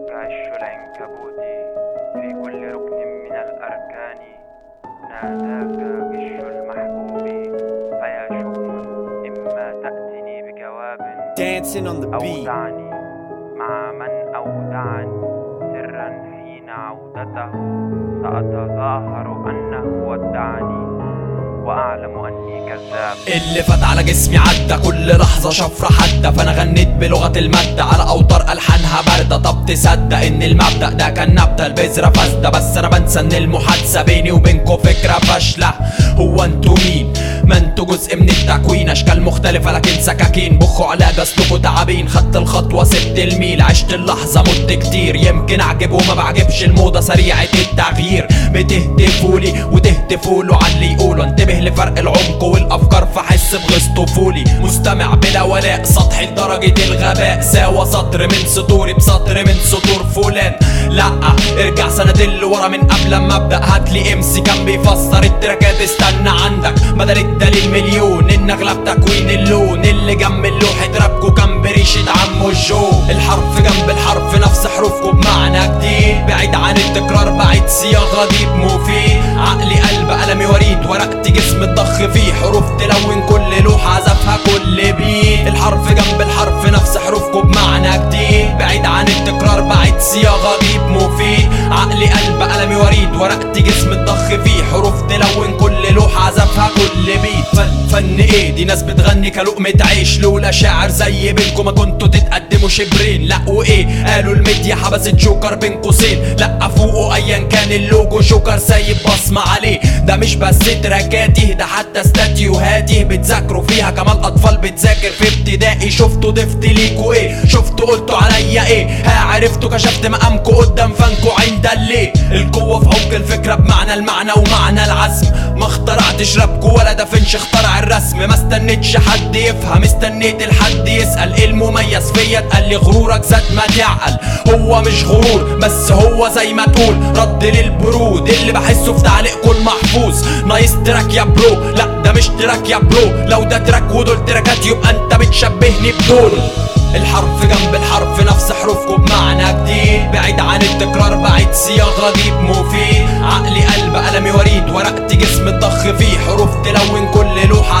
كعش العنكبوت في كل ركن من الأركان ناداك غش المحبوب فيا شؤم إما تأتني بجواب Dancing on the beat. أودعني مع من أودعني سرا حين عودته سأتظاهر أنه ودعني وأعلم أني كذاب اللي فات على جسمي عدى كل لحظة شفرة حادة فأنا غنيت بلغة المادة على أوتار ألحانها باردة طب تصدق إن المبدأ ده كان نبتة البذرة فاسدة بس أنا بنسى إن المحادثة بيني وبينكوا فكرة فاشلة هو انتوا مين؟ ما انتوا جزء من التكوين أشكال مختلفة لكن سكاكين بخوا علاج أصلكوا تعابين خدت الخطوة سبت الميل عشت اللحظة مت كتير يمكن أعجب وما بعجبش الموضة سريعة التغيير بتهتفولي وتهتفولوا على اللي يقولوا انتبه لفرق العمق والافكار فحس بغيظ طفولي مستمع بلا ولاء سطحي لدرجة الغباء ساوى سطر من سطوري بسطر من سطور فلان لا ارجع سنتين لورا من قبل ما ابدا هاتلي امسي كان بيفسر التراكات استنى عندك بدل الدليل مليون ان اغلب تكوين اللون اللي جنب اللوحة رابكو كان بريشة عمو الجو الحرف جنب الحرف نفس حروفكو بمعنى جديد بعيد عن التكرار بعيد صياغة دي مفيد عقلي قلب قلمي وريد ورقتي جسم الضخ فيه حروف تلون كل لوحة عزفها كل بيت الحرف جنب الحرف نفس حروفكو بمعنى جديد بعيد عن التكرار بعيد صياغة دي مفيد عقلي قلب قلمي وريد ورقتي جسم الضخ فيه حروف تلون كل لوحة عزفها كل بيت فن, فن ايه دي ناس بتغني كلقمة عيش لولا شاعر زي بينكم ما كنتوا تتقدموا شبرين لا وايه قالوا الميديا حبست جوكر بين قوسين لا فوقه ايا كان اللوجو شوكر سايب بصمة عليه ده مش بس تراكاتي ده حتى استاتيوهاتي بتذاكروا فيها كمان اطفال بتذاكر في ابتدائي شفتوا ضفت ليكوا ايه شفتوا قلتوا عليا ايه ها عرفتوا كشفت مقامكوا قدام فانكوا عند الليه القوة في عمق الفكرة بمعنى المعنى ومعنى العزم ما اخترعتش رابكوا ولا دا فينش اخترع الرسم ما استنيتش حد يفهم استنيت الحد يسأل ايه المميز فيا اتقال لي غرورك زاد ما تعقل هو مش غرور بس هو زي ما تقول رد للبرود اللي بحسه في تعليقكوا المحفوظ نايس تراك يا برو لا ده مش تراك يا برو لو ده تراك ودول تراكات يبقى انت بتشبهني بدول الحرف جنب الحرف نفس حروفكم بمعنى جديد بعيد عن التكرار بعيد صياغة جيب مفيد عقلي قلب قلمي وريد ورقتي جسم الضخ فيه حروف تلون كل لوحة